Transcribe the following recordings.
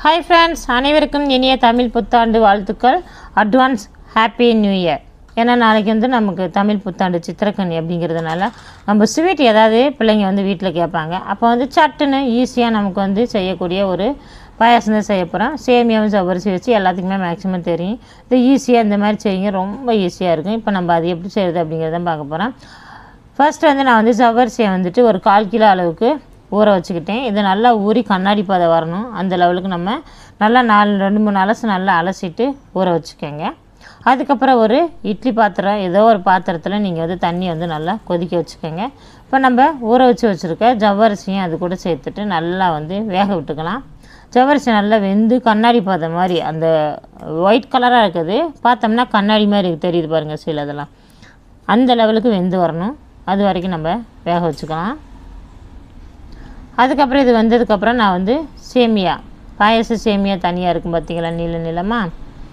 hi friends அனைவருக்கும் இனிய தமிழ் புத்தாண்டு வாழ்த்துக்கள் அட்வான்ஸ் ஹாப்பி நியூ இயர் ஏன்னா நாளைக்கு வந்து நமக்கு தமிழ் புத்தாண்டு சித்திரக்கனி அப்படிங்கிறதுனால நம்ம ஸ்வீட் ஏதாவது பிள்ளைங்க வந்து வீட்டில் கேட்பாங்க அப்போ வந்து சட்டுன்னு ஈஸியாக நமக்கு வந்து செய்யக்கூடிய ஒரு பாயாசம் தான் செய்ய போகிறோம் சேமியாவும் ஜவ்வரிசி வச்சு எல்லாத்துக்குமே மேக்ஸிமம் தெரியும் இது ஈஸியாக இந்த மாதிரி செய்யுங்க ரொம்ப ஈஸியாக இருக்கும் இப்போ நம்ம அது எப்படி செய்கிறது அப்படிங்கிறத பார்க்க போகிறோம் ஃபர்ஸ்ட் வந்து நான் வந்து ஜவ்வரிசியை வந்துட்டு ஒரு கால் கிலோ அளவுக்கு ஊற வச்சுக்கிட்டேன் இது நல்லா ஊறி கண்ணாடி பதம் வரணும் அந்த லெவலுக்கு நம்ம நல்லா நாலு ரெண்டு மூணு அலசு நல்லா அலசிட்டு ஊற வச்சுக்கோங்க அதுக்கப்புறம் ஒரு இட்லி பாத்திரம் ஏதோ ஒரு பாத்திரத்தில் நீங்கள் வந்து தண்ணி வந்து நல்லா கொதிக்க வச்சுக்கோங்க இப்போ நம்ம ஊற வச்சு வச்சுருக்க ஜவ்வரிசியும் அது கூட சேர்த்துட்டு நல்லா வந்து வேக விட்டுக்கலாம் ஜவ்வரிசி நல்லா வெந்து கண்ணாடி பதம் மாதிரி அந்த ஒயிட் கலராக இருக்குது பார்த்தோம்னா கண்ணாடி மாதிரி தெரியுது பாருங்கள் சில இதெல்லாம் அந்த லெவலுக்கு வெந்து வரணும் அது வரைக்கும் நம்ம வேக வச்சுக்கலாம் அதுக்கப்புறம் இது வந்ததுக்கப்புறம் நான் வந்து சேமியா பாயச சேமியா தனியாக இருக்கும் பார்த்தீங்களா நீள நீளமாக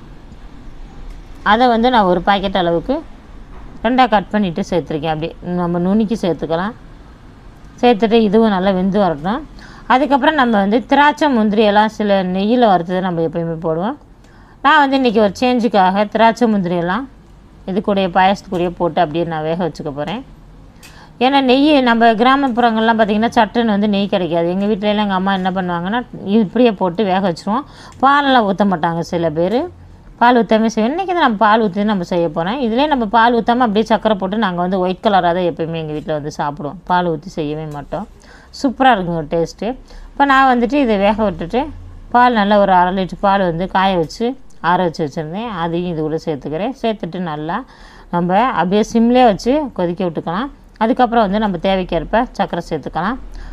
அதை வந்து நான் ஒரு பாக்கெட் அளவுக்கு ரெண்டாக கட் பண்ணிவிட்டு சேர்த்துருக்கேன் அப்படி நம்ம நுணுக்கி சேர்த்துக்கலாம் சேர்த்துட்டு இதுவும் நல்லா வெந்து வரட்டும் அதுக்கப்புறம் நம்ம வந்து திராட்சை முந்திரி எல்லாம் சில நெய்யில் வறுத்ததை நம்ம எப்பயுமே போடுவோம் நான் வந்து இன்றைக்கி ஒரு சேஞ்சுக்காக திராட்சை முந்திரி எல்லாம் இது கூடயே பாயசத்துக்குள்ளேயே போட்டு அப்படியே நான் வேக வச்சுக்க போகிறேன் ஏன்னா நெய் நம்ம கிராமப்புறங்கள்லாம் பார்த்திங்கன்னா சட்டுன்னு வந்து நெய் கிடைக்காது எங்கள் வீட்டிலலாம் எங்கள் அம்மா என்ன பண்ணுவாங்கன்னா இப்படியே போட்டு வேக வச்சுருவோம் பாலெல்லாம் ஊற்ற மாட்டாங்க சில பேர் பால் ஊற்றாமே செய்வோம் இன்றைக்கி தான் நம்ம பால் ஊற்றி நம்ம செய்ய போகிறோம் இதிலே நம்ம பால் ஊற்றாமல் அப்படியே சக்கரை போட்டு நாங்கள் வந்து ஒயிட் கலராக தான் எப்போயுமே எங்கள் வீட்டில் வந்து சாப்பிடுவோம் பால் ஊற்றி செய்யவே மாட்டோம் சூப்பராக இருக்குங்க டேஸ்ட்டு இப்போ நான் வந்துட்டு இதை வேக விட்டுட்டு பால் நல்லா ஒரு அரை லிட்டர் பால் வந்து காய வச்சு ஆற வச்சு வச்சுருந்தேன் அதையும் இது கூட சேர்த்துக்கிறேன் சேர்த்துட்டு நல்லா நம்ம அப்படியே சிம்லேயே வச்சு கொதிக்க விட்டுக்கலாம் அதுக்கப்புறம் வந்து நம்ம தேவைக்கேற்ப சர்க்கரை சேர்த்துக்கலாம்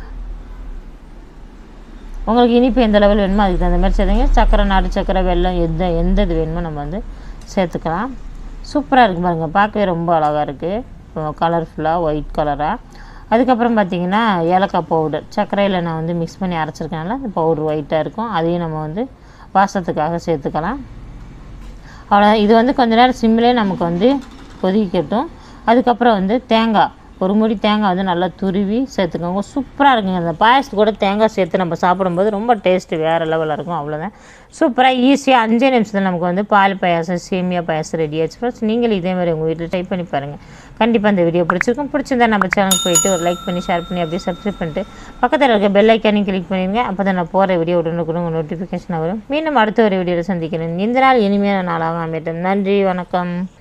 உங்களுக்கு இனிப்பு எந்த லெவல் வேணுமோ அதுக்கு தகுந்த மாதிரி சேர்த்துங்க சர்க்கரை நாட்டு சர்க்கரை வெல்லம் எந்த எந்த இது வேணுமோ நம்ம வந்து சேர்த்துக்கலாம் சூப்பராக இருக்குது பாருங்கள் பார்க்கவே ரொம்ப அழகாக இருக்குது கலர்ஃபுல்லாக ஒயிட் கலராக அதுக்கப்புறம் பார்த்திங்கன்னா ஏலக்காய் பவுடர் சர்க்கரையில் நான் வந்து மிக்ஸ் பண்ணி அரைச்சிருக்கனால அந்த பவுடர் ஒயிட்டாக இருக்கும் அதையும் நம்ம வந்து வாசத்துக்காக சேர்த்துக்கலாம் அவ்வளோ இது வந்து கொஞ்ச நேரம் சிம்மிலே நமக்கு வந்து கொதிக்கட்டும் அதுக்கப்புறம் வந்து தேங்காய் ஒரு முடி தேங்காய் வந்து நல்லா துருவி சேர்த்துக்கோங்க சூப்பராக இருக்குங்க அந்த பாயசத்து கூட தேங்காய் சேர்த்து நம்ம சாப்பிடும்போது ரொம்ப டேஸ்ட்டு வேறு லெவலில் இருக்கும் அவ்வளோதான் சூப்பராக ஈஸியாக அஞ்சே நிமிஷத்தில் நமக்கு வந்து பால் பாயாசம் சேமியா பாயாசம் ரெடி ஆச்சு ஃப்ரெண்ட்ஸ் நீங்களும் இதே மாதிரி உங்கள் வீட்டில் ட்ரை பண்ணி பாருங்கள் கண்டிப்பாக இந்த வீடியோ பிடிச்சிருக்கும் பிடிச்சிருந்தா நம்ம சேனலுக்கு போயிட்டு ஒரு லைக் பண்ணி ஷேர் பண்ணி அப்படியே சப்ஸ்கிரைப் பண்ணிட்டு பக்கத்தில் இருக்க பெல் ஐக்கானையும் கிளிக் பண்ணிடுங்க அப்போ தான் நான் போகிற வீடியோ உடனுக்குடன் உங்கள் நோட்டிஃபிகேஷன் வரும் மீண்டும் அடுத்த ஒரு வீடியோவில் சந்திக்கிறேன் இந்த நாள் இனிமையான நாளாக அமையட்டும் நன்றி வணக்கம்